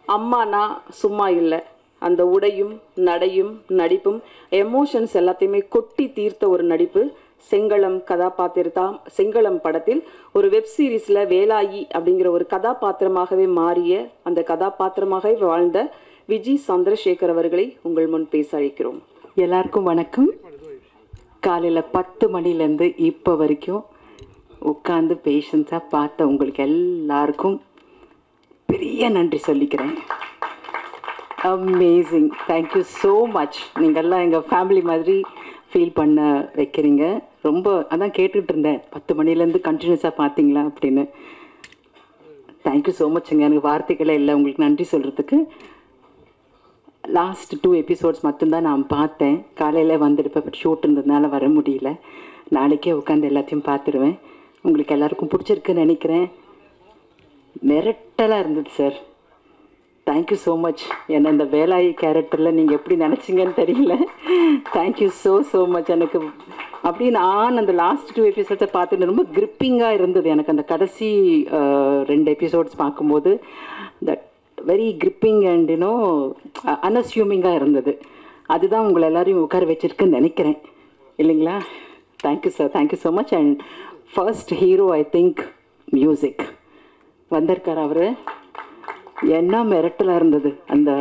அம்மானா சும்மா இல்லை அந்த உடையும் நடையும் நடிப்பும் எமோஷன்ஸ் எல்லாத்தையுமே கொட்டி தீர்த்த ஒரு நடிப்பு செங்களம் கதாபாத்திரத்தாம் செங்களம் படத்தில் ஒரு வெப் சீரிஸ்ல வேலாயி அப்படிங்கிற ஒரு கதாபாத்திரமாகவே மாறிய அந்த கதாபாத்திரமாகவே வாழ்ந்த விஜி சந்திரசேகர் அவர்களை உங்கள் முன் பேச அழைக்கிறோம் எல்லாருக்கும் வணக்கம் காலையில் பத்து மணிலேருந்து இப்போ வரைக்கும் உட்காந்து பேஷன்ஸாக பார்த்த உங்களுக்கு எல்லாருக்கும் பெரிய நன்றி சொல்லிக்கிறேன் அமேசிங் தேங்க்யூ ஸோ மச் நீங்கள்லாம் எங்கள் ஃபேமிலி மாதிரி ஃபீல் பண்ண வைக்கிறீங்க ரொம்ப அதான் கேட்டுட்டு இருந்தேன் பத்து மணிலேருந்து கண்டினியூஸாக பார்த்தீங்களா அப்படின்னு தேங்க்யூ ஸோ மச்ங்க எனக்கு வார்த்தைகளே இல்லை உங்களுக்கு நன்றி சொல்கிறதுக்கு லாஸ்ட் டூ எபிசோட்ஸ் மட்டும்தான் நான் பார்த்தேன் காலையில் வந்துருப்பேன் பட் ஷூட் இருந்ததுனால வர முடியல நாளைக்கே உட்காந்து எல்லாத்தையும் பார்த்துருவேன் உங்களுக்கு எல்லாருக்கும் பிடிச்சிருக்குன்னு நினைக்கிறேன் மிரட்டலாக இருந்தது சார் தேங்க்யூ ஸோ மச் என்ன இந்த வேலாயி கேரக்டரில் நீங்கள் எப்படி நினச்சிங்கன்னு தெரியல தேங்க்யூ ஸோ ஸோ மச் எனக்கு அப்படியே நான் அந்த லாஸ்ட் டூ எபிசோட்ஸை பார்த்துட்டு ரொம்ப கிரிப்பிங்காக இருந்தது எனக்கு அந்த கடைசி அஹ், ரெண்டு எபிசோட்ஸ் பார்க்கும்போது that very gripping and you know அன்அஸ்யூமிங்காக இருந்தது அதுதான் உங்களை எல்லாரையும் உட்கார வச்சிருக்குன்னு நினைக்கிறேன் இல்லைங்களா thank you sir thank you so much and first hero I think music வந்திருக்கார் அவர் என்ன மிரட்டலாக இருந்தது அந்த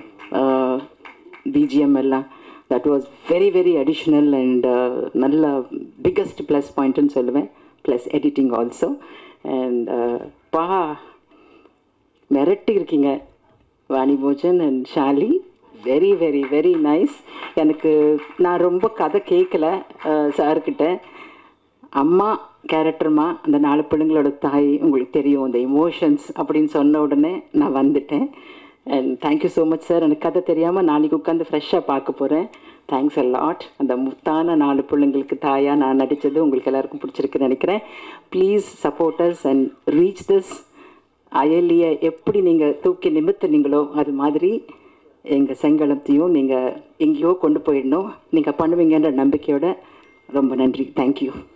பிஜிஎம் எல்லாம் that was very very additional and நல்ல பிக்கஸ்ட் ப்ளஸ் பாயிண்ட்டுன்னு சொல்லுவேன் ப்ளஸ் எடிட்டிங் ஆல்சோ அண்ட் பா மிரட்டி இருக்கீங்க Vani Bhojan and Shali very very very nice எனக்கு நான் ரொம்ப கதை கேட்கல சார்கிட்ட அம்மா கேரக்டர்மா அந்த நாலு பிள்ளைங்களோட தாய் உங்களுக்கு தெரியும் அந்த இமோஷன்ஸ் அப்படின்னு சொன்ன உடனே நான் வந்துட்டேன் and thank you so much sir எனக்கு கதை தெரியாமல் நாளைக்கு உட்காந்து ஃப்ரெஷ்ஷாக பார்க்க போகிறேன் தேங்க்ஸ் அ லாட் அந்த முத்தான நாலு பிள்ளைங்களுக்கு தாயாக நான் நடித்தது உங்களுக்கு எல்லாருக்கும் பிடிச்சிருக்குன்னு நினைக்கிறேன் please supporters and reach this அயலியை எப்படி நீங்கள் தூக்கி நிமித்துனீங்களோ அது மாதிரி எங்கள் செங்கலத்தையும் நீங்கள் எங்கேயோ கொண்டு போயிடணும் நீங்கள் பண்ணுவீங்கன்ற நம்பிக்கையோட ரொம்ப நன்றி தேங்க்யூ